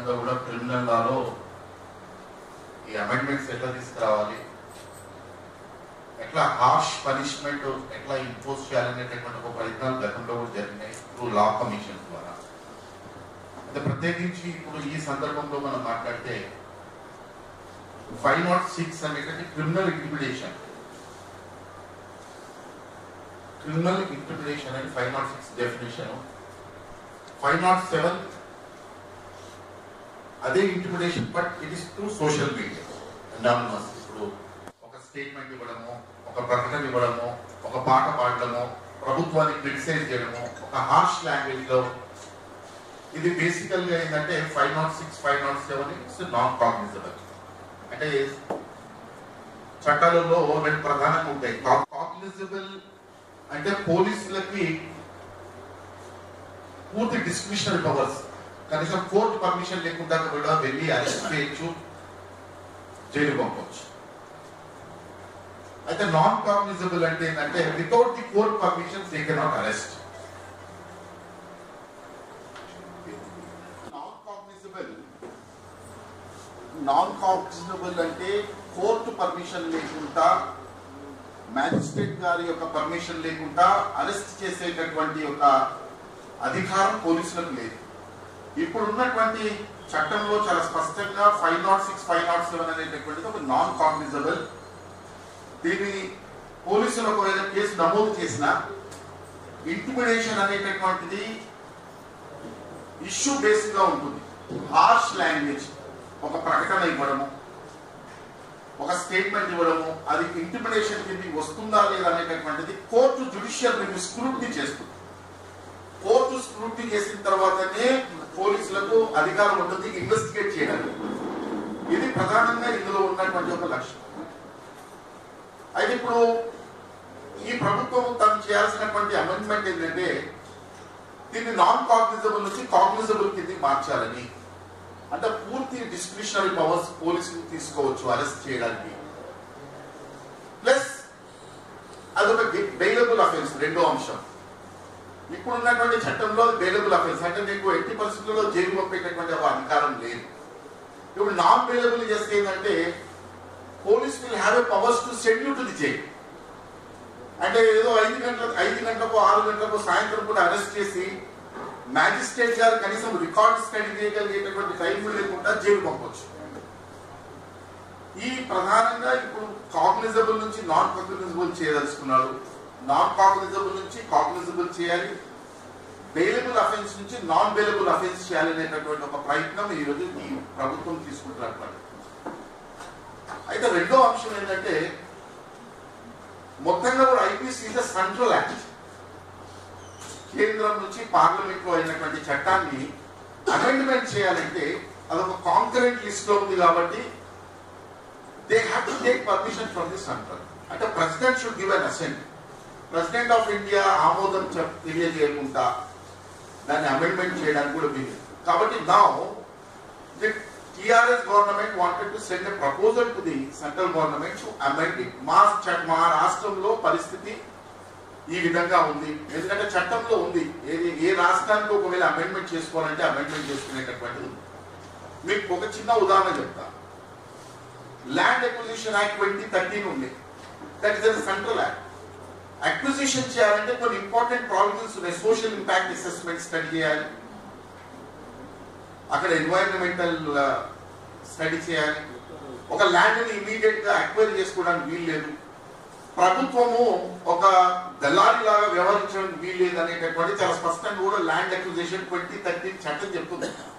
విధంగా కూడా క్రిమినల్ లాలో ఈ అమెండ్మెంట్స్ ఎట్లా తీసుకురావాలి ఎట్లా హార్ష్ పనిష్మెంట్ ఎట్లా ఇంపోజ్ చేయాలనేటటువంటి ఒక ప్రయత్నాలు గతంలో కూడా జరిగినాయి త్రూ లా కమిషన్ ద్వారా అంటే ప్రత్యేకించి ఇప్పుడు ఈ సందర్భంలో మనం మాట్లాడితే ఫైవ్ నాట్ సిక్స్ అనేటువంటి క్రిమినల్ ఇంటిమిడేషన్ క్రిమినల్ ఇంటిమిడేషన్ అని five nought six definition five nought seven అదే intimidation but it is to social media anonymous ఇప్పుడు ఒక స్టేట్మెంట్ ఇవ్వడము ఒక ప్రకటన ఇవ్వడము ఒక పాట పాడడము ప్రభుత్వాన్ని క్రిటిసైజ్ చేయడము ఒక హార్ష్ లాంగ్వేజ్ లో ఇది బేసికల్ గా ఏంటంటే five nought six five nought seven it's non cognizable అంటే చట్టాలలో రెండు ప్రధానంగా ఉంటాయి కాగ్నిజబుల్ అంటే పోలీసులకి పూర్తి డిస్క్రిప్షనల్ పవర్స్ కనీసం కోర్టు పర్మిషన్ లేకుండా కూడా వెళ్ళి అరెస్ట్ చేయొచ్చు జైలు పంపవచ్చు అయితే నాన్ కాగ్నిజబుల్ అంటే ఏంటంటే without the court permission they cannot arrest non cognizable non cognizable అంటే కోర్టు పర్మిషన్ లేకుండా మ్యాజిస్ట్రేట్ గారి యొక్క పర్మిషన్ లేకుండా అరెస్ట్ చేసేటటువంటి ఒక అధికారం పోలీసులకు లేదు ఇప్పుడు ఉన్నటువంటి చట్టంలో చాలా స్పష్టంగా five nought six five nought seven అనేటటువంటిది ఒక నాన్ కాగ్నిజబుల్ దీన్ని పోలీసులు ఒకవేళ కేసు నమోదు చేసిన ఇంటిమిడేషన్ అనేటటువంటిది ఇష్యూ బేస్డ్ గా ఉంటుంది హార్ష్ లాంగ్వేజ్ ఒక ప్రకటన ఇవ్వడము ఒక స్టేట్మెంట్ ఇవ్వడము అది ఇంటిమిడేషన్ కింద వస్తుందా లేదా అనేటటువంటిది కోర్టు జుడిషియల్ రివ్యూ స్క్రూటినీ చేస్తుంది కోర్టు స్క్రూటినీ చేసిన తర్వాతనే పోలీసులకు అధికారం ఉంటుంది ఇన్వెస్టిగేట్ చేయడానికి ఇది ప్రధానంగా ఇందులో ఉన్నటువంటి ఒక లక్ష్యం అయితే ఇప్పుడు ఈ ప్రభుత్వం తను చేయాల్సినటువంటి అమెండ్మెంట్ ఏంటంటే దీన్ని నాన్ కాగ్నిజబుల్ నుంచి కాగ్నిజబుల్ కింద మార్చాలని అంటే పూర్తి డిస్క్రిషనరీ పవర్స్ పోలీసులు తీసుకోవచ్చు అరెస్ట్ చేయడానికి ప్లస్ అదొక బెయిలబుల్ అఫెన్స్ రెండో అంశం ఇప్పుడు ఉన్నటువంటి చట్టంలో బెయిలబుల్ అఫెన్స్ అంటే నీకు ఎట్టి పరిస్థితుల్లో జైలు పంపేటటువంటి ఒక అధికారం లేదు ఇప్పుడు నాన్ బెయిలబుల్ చేస్తే ఏంటంటే police will have a powers to send you to the jail అంటే ఏదో ఐదు గంటల ఐదు గంటలకు ఆరు గంటలకు సాయంత్రం కూడా అరెస్ట్ చేసి మ్యాజిస్ట్రేట్ గారు కనీసం రికార్డ్ స్టడీ చేయగలిగేటటువంటి టైం లేకుండా జైలు పంపొచ్చు ఈ ప్రధానంగా ఇప్పుడు కాగ్నిజబుల్ నుంచి నాన్ కాగ్నిజబుల్ చేయదలుచుకున్నారు నాన్ కాగ్నిజబుల్ నుంచి కాగ్నిజబుల్ చేయాలి బెయిలబుల్ అఫెన్స్ నుంచి నాన్ బెయిలబుల్ అఫెన్స్ చేయాలనేటటువంటి ఒక ప్రయత్నం ఈ రోజు ఈ ప్రభుత్వం తీసుకుంటున్నటువంటి అయితే రెండో అంశం ఏంటంటే మొత్తంగా కూడా ఐపీసీ ఇస్ సెంట్రల్ యాక్ట్ కేంద్రం నుంచి పార్లమెంట్ లో అయినటువంటి చట్టాన్ని అమెండ్మెంట్ చేయాలంటే అదొక కాంకరెంట్ లిస్ట్ లో ఉంది కాబట్టి they have to take permission from the central అంటే president should give an assent president of India ఆమోదం చెప్ తెలియజేయకుండా దాన్ని అమెండ్మెంట్ చేయడానికి కూడా వీలు కాబట్టి నా the TRS government wanted to send a proposal to the central government to amend it మా చ- మా రాష్ట్రంలో పరిస్థితి ఈ విధంగా ఉంది ఎందుకంటే చట్టంలో ఉంది ఏది ఏ రాష్ట్రానికి ఒకవేళ అమెండ్మెంట్ చేసుకోవాలంటే అమెండ్మెంట్ చేసుకునేటటువంటిది ఉంది. మీకు ఒక చిన్న ఉదాహరణ చెప్తా land acquisition act twenty thirteen ఉంది that is central act acquisition చేయాలంటే కొన్ని ఇంపార్టెంట్ ప్రాబ్లమ్స్ ఉన్నాయి సోషల్ ఇంపాక్ట్ అసెస్మెంట్ స్టడీ చేయాలి అక్కడ ఎన్వైరన్మెంటల్ స్టడీ చేయాలి ఒక ల్యాండ్ ని ఇమీడియట్ గా అక్వైర్ చేసుకోవడానికి వీలు లేదు ప్రభుత్వము ఒక దళారి లాగా వ్యవహరించడానికి వీలు లేదు అనేటటువంటి చాలా స్పష్టంగా కూడా ల్యాండ్ అక్విజిషన్ ట్వంటీ థర్టీన్ చట్టం చెప్తుంది